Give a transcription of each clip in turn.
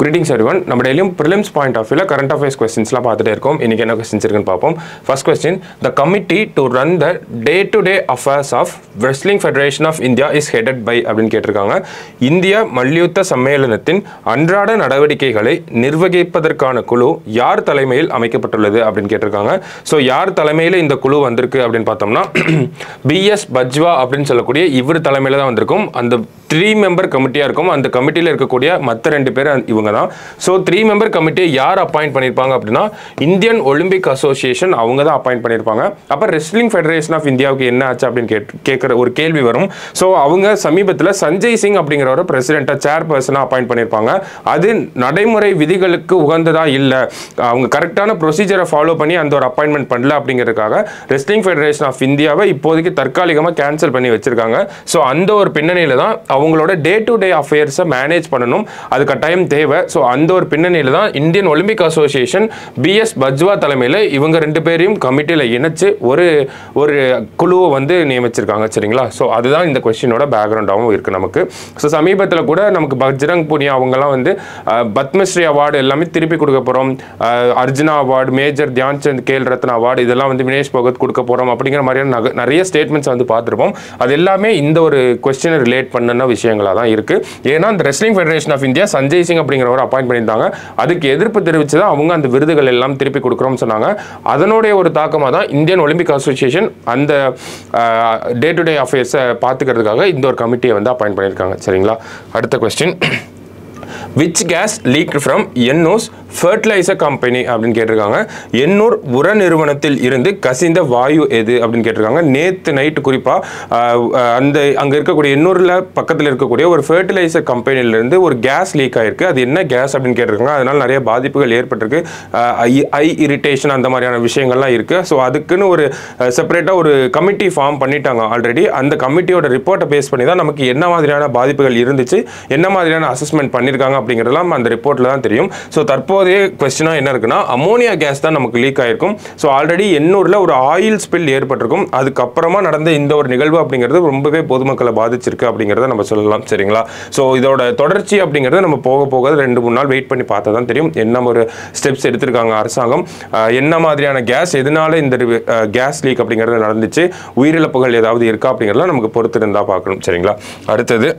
greetings everyone நம்ம டெய்லியும் prelims point of வியூல கரண்ட் அஃபேர்ஸ் கொஸ்டின்ஸ்லாம் பார்த்துட்டே இருக்கோம் இன்னைக்கு என்ன கொஸ்டின்ஸ் இருக்குன்னு பார்ப்போம் first question the committee to run the day to day affairs of wrestling federation of India is headed by அப்படின்னு கேட்டிருக்காங்க இந்திய மல்யுத்த சம்மேளனத்தின் அன்றாட நடவடிக்கைகளை நிர்வகிப்பதற்கான குழு யார் தலைமையில் அமைக்கப்பட்டுள்ளது அப்படின்னு கேட்டிருக்காங்க ஸோ யார் தலைமையில் இந்த குழு வந்திருக்கு அப்படின்னு பார்த்தோம்னா பிஎஸ் பஜ்வா அப்படின்னு சொல்லக்கூடிய இவர் தலைமையில் தான் வந்திருக்கும் அந்த த்ரீ மெம்பர் கமிட்டியாக இருக்கும் அந்த கமிட்டியில் இருக்கக்கூடிய மற்ற ரெண்டு பேர் இவங்க தான் ஸோ த்ரீ மெம்பர் கமிட்டியை யார் அப்பாயிண்ட் பண்ணியிருப்பாங்க அப்படின்னா இந்தியன் ஒலிம்பிக் அசோசியேஷன் அவங்க தான் அப்பாயிண்ட் பண்ணியிருப்பாங்க அப்போ ரெஸ்லிங் ஃபெடரேஷன் ஆஃப் இந்தியாவுக்கு என்ன ஆச்சு அப்படின்னு கேட் கேட்குற ஒரு கேள்வி வரும் ஸோ அவங்க சமீபத்தில் சஞ்சய் சிங் அப்படிங்கிறவரை பிரசிடெண்ட்டாக சேர் பர்சனாக அப்பாயிண்ட் பண்ணியிருப்பாங்க அது நடைமுறை விதிகளுக்கு உகந்ததா இல்லை அவங்க கரெக்டான ப்ரொசீஜரை ஃபாலோ பண்ணி அந்த ஒரு அப்பாயின்மெண்ட் பண்ணல அப்படிங்கிறதுக்காக ரெஸ்லிங் ஃபெடரேஷன் ஆஃப் இந்தியாவை இப்போதைக்கு தற்காலிகமாக கேன்சல் பண்ணி வச்சிருக்காங்க ஸோ அந்த ஒரு பின்னணியில் தான் அவங்களோட டே டு டே அஃபேர்ஸை மேனேஜ் பண்ணணும் அது கட்டாயம் தேவை ஸோ அந்த ஒரு பின்னணியில் தான் Indian Olympic Association P S Bajwa தலைமையில் இவங்க ரெண்டு பேரையும் கமிட்டியில் இணைச்சு ஒரு ஒரு குழுவை வந்து நியமிச்சிருக்காங்க சரிங்களா ஸோ அதுதான் இந்த கொஸ்டினோட பேக்ரவுண்டாகவும் இருக்குது நமக்கு ஸோ சமீபத்தில் கூட நமக்கு பஜ்ரங் புனியா அவங்கெல்லாம் வந்து அஹ், பத்மஸ்ரீ அவார்டு எல்லாமே திருப்பி கொடுக்க போகிறோம் Arjuna award Major Dhyan Chand Khel Ratna award இதெல்லாம் வந்து வினேஷ் பகத் கொடுக்க போகிறோம் அப்படிங்கிற மாதிரியான நக- நிறைய ஸ்டேட்மெண்ட்ஸ் வந்து பார்த்துருப்போம் அது எல்லாமே இந்த ஒரு கொஸ்டினை ரிலேட் பண்ணன விஷயங்களாக தான் இருக்குது ஏன்னா இந்த wrestling federation of India Sanjay Singh அப்படிங்கிறவர் அப்பாயிண்ட் பண்ணியிருந்தாங்க அதுக்கு எதிர்ப்பு தெரிவித்து தான் அவங்க அந்த விருதுகள் எல்லாம் திருப்பி கொடுக்குறோம்னு சொன்னாங்க அதனுடைய ஒரு தாக்கமாக தான் இந்தியன் ஒலிம்பிக் அசோசியேஷன் அந்த டே டு டே அஃபேர்ஸை பார்த்துக்கிறதுக்காக இந்த ஒரு கமிட்டியை வந்து அப்பாயிண்ட் பண்ணியிருக்காங்க சரிங்களா அடுத்த question which gas leak from Ennore fertiliser company அப்படின்னு கேட்டிருக்காங்க எண்ணூர் உர நிறுவனத்தில் இருந்து கசிந்த வாயு எது அப்படின்னு கேட்டிருக்காங்க நேற்று நைட்டு குறிப்பாக அந்த அங்கே இருக்கக்கூடிய எண்ணூரில் பக்கத்தில் இருக்கக்கூடிய ஒரு ஃபர்டிலைசர் கம்பெனிலேருந்து ஒரு கேஸ் லீக் ஆயிருக்கு அது என்ன கேஸ் அப்படின்னு கேட்டிருக்காங்க அதனால நிறைய பாதிப்புகள் ஏற்பட்டிருக்கு அஹ், ஐ ஐ இரிட்டேஷன் அந்த மாதிரியான விஷயங்கள்லாம் இருக்குது ஸோ அதுக்குன்னு ஒரு செப்பரேட்டாக ஒரு கமிட்டி ஃபார்ம் பண்ணிட்டாங்க ஆல்ரெடி அந்த கமிட்டியோட ரிப்போர்ட்டை பேஸ் பண்ணி தான் நமக்கு என்ன மாதிரியான பாதிப்புகள் இருந்துச்சு என்ன மாதிரியான அசஸ்மெண்ட் பண்ணியிருக்காங்க அப்படிங்கிறதெல்லாம் அந்த ரிப்போர்ட்டில் தான் தெரியும் ஸோ தற்போதைய கொஸ்டினாக என்ன இருக்குன்னா அமோனியா கேஸ் தான் நமக்கு லீக் ஆயிருக்கும் ஸோ ஆல்ரெடி எண்ணூரில் ஒரு ஆயில் ஸ்பில் ஏற்பட்டிருக்கும் அதுக்கப்புறமா நடந்த இந்த ஒரு நிகழ்வு அப்படிங்கிறது ரொம்பவே பொதுமக்களை பாதிச்சிருக்கு அப்படிங்கிறத நம்ம சொல்லலாம் சரிங்களா ஸோ இதோட தொடர்ச்சி அப்படிங்கிறது நம்ம போக போக ரெண்டு மூணு நாள் வெயிட் பண்ணி பார்த்தா தான் தெரியும் என்ன ஒரு ஸ்டெப்ஸ் எடுத்திருக்காங்க அரசாங்கம் அஹ், என்ன மாதிரியான கேஸ் எதனால இந்த கேஸ் லீக் அப்படிங்கிறது நடந்துச்சு உயிரிழப்புகள் ஏதாவது இருக்கா அப்படிங்கிறதெல்லாம் நமக்கு பொறுத்து இருந்தால் பார்க்கணும் சரிங்களா அடுத்தது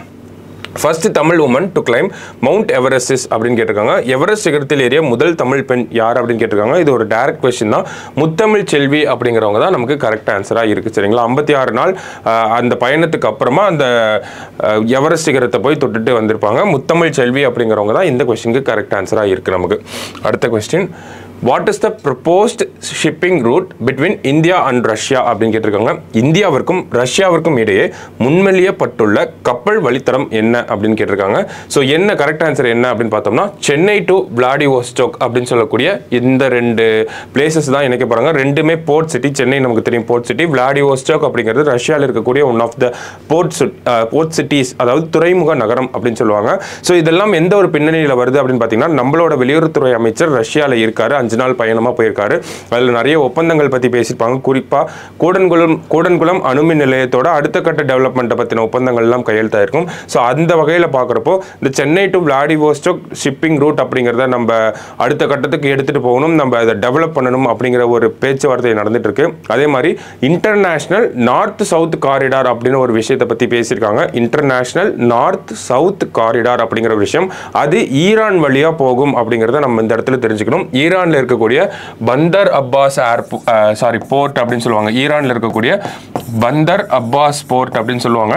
first Tamil woman to climb Mount Everest அப்படின்னு கேட்டிருக்காங்க எவரெஸ்ட் சிகரத்தில் ஏறிய முதல் தமிழ் பெண் யார் அப்படின்னு கேட்டிருக்காங்க இது ஒரு டைரக்ட் கொஸ்டின் தான் முத்தமிழ் செல்வி அப்படிங்கிறவங்க தான் நமக்கு கரெக்ட் ஆன்சராக இருக்குது சரிங்களா ஐம்பத்தி ஆறு நாள் ஆஹ், அந்த பயணத்துக்கு அப்புறமா அந்த ஆஹ், எவரெஸ்ட் சிகரத்தை போய் தொட்டுட்டு வந்திருப்பாங்க முத்தமிழ் செல்வி அப்படிங்கிறவங்க தான் இந்த கொஸ்டினுக்கு கரெக்ட் ஆன்சராக இருக்குது நமக்கு அடுத்த question what is the proposed shipping route between India and Russia அப்படின்னு கேட்டிருக்காங்க இந்தியாவிற்கும் ரஷ்யாவிற்கும் இடையே முன்மொழியப்பட்டுள்ள கப்பல் வழித்தடம் என்ன அப்படின்னு கேட்டிருக்காங்க ஸோ என்ன கரெக்ட் ஆன்சர் என்ன அப்படின்னு பார்த்தோம்னா சென்னை டு விளாடிவோஸ்டோக் அப்படின்னு சொல்லக்கூடிய இந்த ரெண்டு பிளேசஸ் தான் இணைக்க போகிறாங்க ரெண்டுமே போர்ட் சிட்டி சென்னை நமக்கு தெரியும் போர்ட் சிட்டி விளாடிவோஸ்டோக் அப்படிங்கிறது ரஷ்யாவில் இருக்கக்கூடிய one of the port port cities அதாவது துறைமுக நகரம் அப்படின்னு சொல்லுவாங்க ஸோ இதெல்லாம் எந்த ஒரு பின்னணியில் வருது அப்படின்னு பார்த்தீங்கன்னா நம்மளோட வெளியுறவுத்துறை அமைச்சர் ரஷ்யாவில் இருக்காரு அஞ்சு நாள் பயணமாக போயிருக்காரு அதில் நிறைய ஒப்பந்தங்கள் பற்றி பேசியிருப்பாங்க குறிப்பாக கூடன்குளம் கூடன்குளம் அணுமின் நிலையத்தோட அடுத்த கட்ட டெவலப்மெண்ட்டை பற்றின ஒப்பந்தங்கள்லாம் கையெழுத்தாயிருக்கும் ஸோ அந்த வகையில் பார்க்குறப்போ இந்த Chennai to Vladivostok shipping route அப்படிங்கிறத நம்ம அடுத்த கட்டத்துக்கு எடுத்துகிட்டு போகணும் நம்ம அதை டெவலப் பண்ணணும் அப்படிங்கிற ஒரு பேச்சுவார்த்தை நடந்துட்டு இருக்கு அதே மாதிரி இன்டர்நேஷ்னல் நார்த் சவுத் காரிடார் அப்படின்னு ஒரு விஷயத்தை பற்றி பேசியிருக்காங்க இன்டர்நேஷ்னல் நார்த் சவுத் காரிடார் அப்படிங்கிற ஒரு விஷயம் அது ஈரான் வழியாக போகும் அப்படிங்கிறத நம்ம இந்த இடத்துல தெரிஞ்சுக்கணும் ஈரானில் இருக்கக்கூடிய Bandar Abbas er sorry port அப்படின்னு சொல்லுவாங்க ஈரானில் இருக்கக்கூடிய பந்தர் அப்பாஸ் போர்ட் அப்படின்னு சொல்லுவாங்க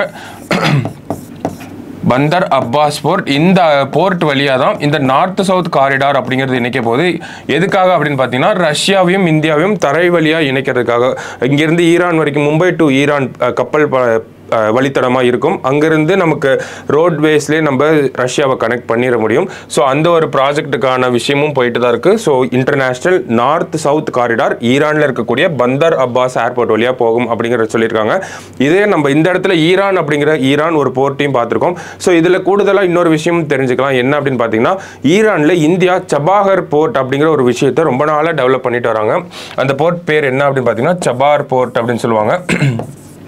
பந்தர் அப்பாஸ் போர்ட் இந்த போர்ட் வழியாக தான் இந்த நார்த் சவுத் காரிடார் அப்படிங்கிறது இணைக்க போது எதுக்காக அப்படின்னு பார்த்தீங்கன்னா ரஷ்யாவையும் இந்தியாவையும் தரை வழியாக இணைக்கிறதுக்காக இங்கிருந்து ஈரான் வரைக்கும் மும்பை டு ஈரான் அஹ், கப்பல் ப- வழித்தடமாக இருக்கும் அங்கேருந்து நமக்கு ரோட்வேஸ்லேயே நம்ம ரஷ்யாவை கனெக்ட் பண்ணிட முடியும் ஸோ அந்த ஒரு ப்ராஜெக்ட்டுக்கான விஷயமும் போயிட்டு தான் இருக்குது so international north south corridor ஈரானில் இருக்கக்கூடிய பந்தர் அப்பாஸ் ஏர்போர்ட் வழியாக போகும் அப்படிங்கிறத சொல்லியிருக்காங்க இதே நம்ம இந்த இடத்துல ஈரான் அப்படிங்கிற ஈரான் ஒரு போர்ட்டையும் பார்த்துருக்கோம் ஸோ இதில் கூடுதலாக இன்னொரு விஷயம் தெரிஞ்சுக்கலாம் என்ன அப்படின்னு பார்த்தீங்கன்னா ஈரானில் இந்தியா சபாகர் போர்ட் அப்படிங்கிற ஒரு விஷயத்தை ரொம்ப நாளாக டெவலப் பண்ணிட்டு வராங்க அந்த போர்ட் பேர் என்ன அப்படின்னு பார்த்தீங்கன்னா சபார் போர்ட் அப்படின்னு சொல்லுவாங்க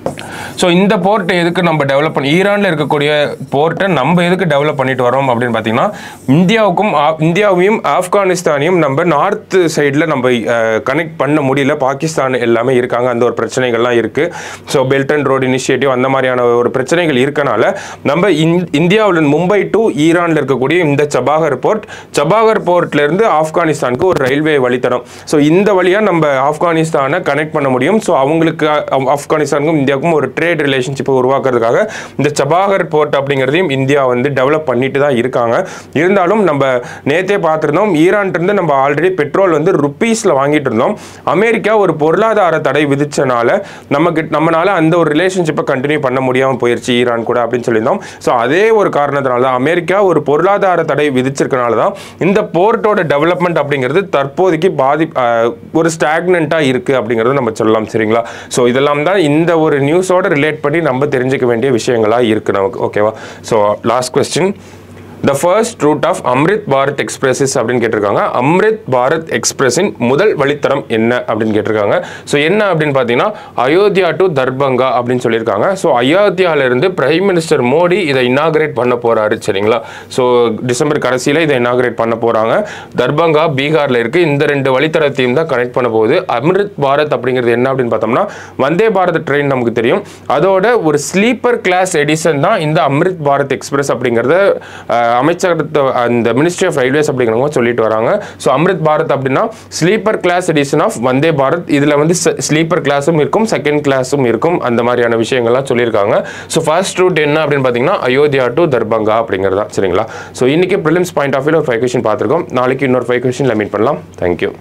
ஸோ இந்த போர்ட்டை எதுக்கு நம்ம டெவலப் பண்ணி ஈரானில் இருக்கக்கூடிய போர்ட்டை நம்ம எதுக்கு டெவலப் பண்ணிட்டு வரோம் அப்படின்னு பார்த்தீங்கன்னா இந்தியாவுக்கும் ஆ- இந்தியாவையும் ஆப்கானிஸ்தானையும் நம்ம நார்த் சைடில் நம்ம கனெக்ட் பண்ண முடியல பாகிஸ்தான் எல்லாமே இருக்காங்க அந்த ஒரு பிரச்சனைகள்லாம் இருக்குது so belt and road initiative அந்த மாதிரியான ஒரு பிரச்சனைகள் இருக்கனால நம்ம இந்- இந்தியாவில் மும்பை டு ஈரானில் இருக்கக்கூடிய இந்த சபாகர் போர்ட் சபாகர் போர்ட்லேருந்து ஆப்கானிஸ்தானுக்கு ஒரு ரயில்வே வழித்தடம் ஸோ இந்த வழியாக நம்ம ஆப்கானிஸ்தானை கனெக்ட் பண்ண முடியும் ஸோ அவங்களுக்கு அ- ஆப்கானிஸ்தானுக்கும் இந்தியாவுக்கும் ஒரு ட்ரேட் ரிலேஷன்ஷிப்பை உருவாக்குறதுக்காக இந்த சபாகர் போர்ட் அப்படிங்கிறதையும் இந்தியா வந்து டெவலப் பண்ணிட்டு தான் இருக்காங்க இருந்தாலும் நம்ம நேத்தே பார்த்துருந்தோம் ஈரான் இருந்து நம்ம ஆல்ரெடி பெட்ரோல் வந்து ருப்பீஸில் வாங்கிட்டு இருந்தோம் அமெரிக்கா ஒரு பொருளாதார தடை விதிச்சனால நமக்கு நம்மளால அந்த ஒரு ரிலேஷன்ஷிப்பை கண்டினியூ பண்ண முடியாமல் போயிருச்சு ஈரான் கூட அப்படின்னு சொல்லியிருந்தோம் ஸோ அதே ஒரு காரணத்தினால தான் அமெரிக்கா ஒரு பொருளாதார தடை விதிச்சிருக்கனால தான் இந்த போர்ட்டோட டெவலப்மெண்ட் அப்படிங்கிறது தற்போதைக்கு பாதி அஹ், ஒரு ஸ்டாக்னண்ட்டாக இருக்குது அப்படிங்கிறத நம்ம சொல்லலாம் சரிங்களா ஸோ இதெல்லாம் தான் இந்த ஒரு நியூஸோட ரிலேட் பண்ணி நம்ம தெரிஞ்சுக்க வேண்டிய விஷயங்களாக இருக்குது நமக்கு ஓகேவா so last question the first route of Amrit Bharat expresses அப்படின்னு கேட்டிருக்காங்க அம்ரித் பாரத் எக்ஸ்பிரஸின் முதல் வழித்தடம் என்ன அப்படின்னு கேட்டிருக்காங்க ஸோ என்ன அப்படின்னு பார்த்தீங்கன்னா அயோத்தியா டு தர்பங்கா அப்படின்னு சொல்லியிருக்காங்க ஸோ அயோத்தியாவிலிருந்து பிரைம் மினிஸ்டர் மோடி இதை இனாகிரேட் பண்ண போறாரு சரிங்களா ஸோ டிசம்பர் கடைசியில் இதை இனாகிரேட் பண்ண போகிறாங்க தர்பங்கா பீகாரில் இருக்குது இந்த ரெண்டு வழித்தடத்தையும் தான் கனெக்ட் பண்ண போகுது அம்ரித் பாரத் அப்படிங்கிறது என்ன அப்படின்னு பார்த்தோம்னா வந்தே பாரத் ட்ரெயின் நமக்கு தெரியும் அதோட ஒரு ஸ்லீப்பர் கிளாஸ் எடிஷன் தான் இந்த அம்ரித் பாரத் எக்ஸ்பிரஸ் அப்படிங்கிறத அஹ், அமைச்சகத்தை அந்த மினிஸ்ட்ரி ஆஃப் ரயில்வேஸ் அப்படிங்கிறவங்க சொல்லிட்டு வராங்க ஸோ அம்ரித் பாரத் அப்படின்னா sleeper class edition of Vande Bharat இதில் வந்து ஸ்லீப்பர் கிளாஸும் இருக்கும் செகண்ட் கிளாஸும் இருக்கும் அந்த மாதிரியான விஷயங்கள்லாம் சொல்லியிருக்காங்க ஸோ ஃபர்ஸ்ட் ரூட் என்ன அப்படின்னு பார்த்தீங்கன்னா அயோத்தியா டு தர்பங்கா அப்படிங்கிறது தான் சரிங்களா ஸோ இன்னைக்கு ப்ரிலிம்ஸ் பாயிண்ட் ஆஃப் வியூ ஒரு ஃபைவ் கொஷின் பார்த்துருக்கோம் நாளைக்கு இன்னொரு ஃபைவ் கொஷினில் மீட் பண்ணலாம் தேங்க்யூ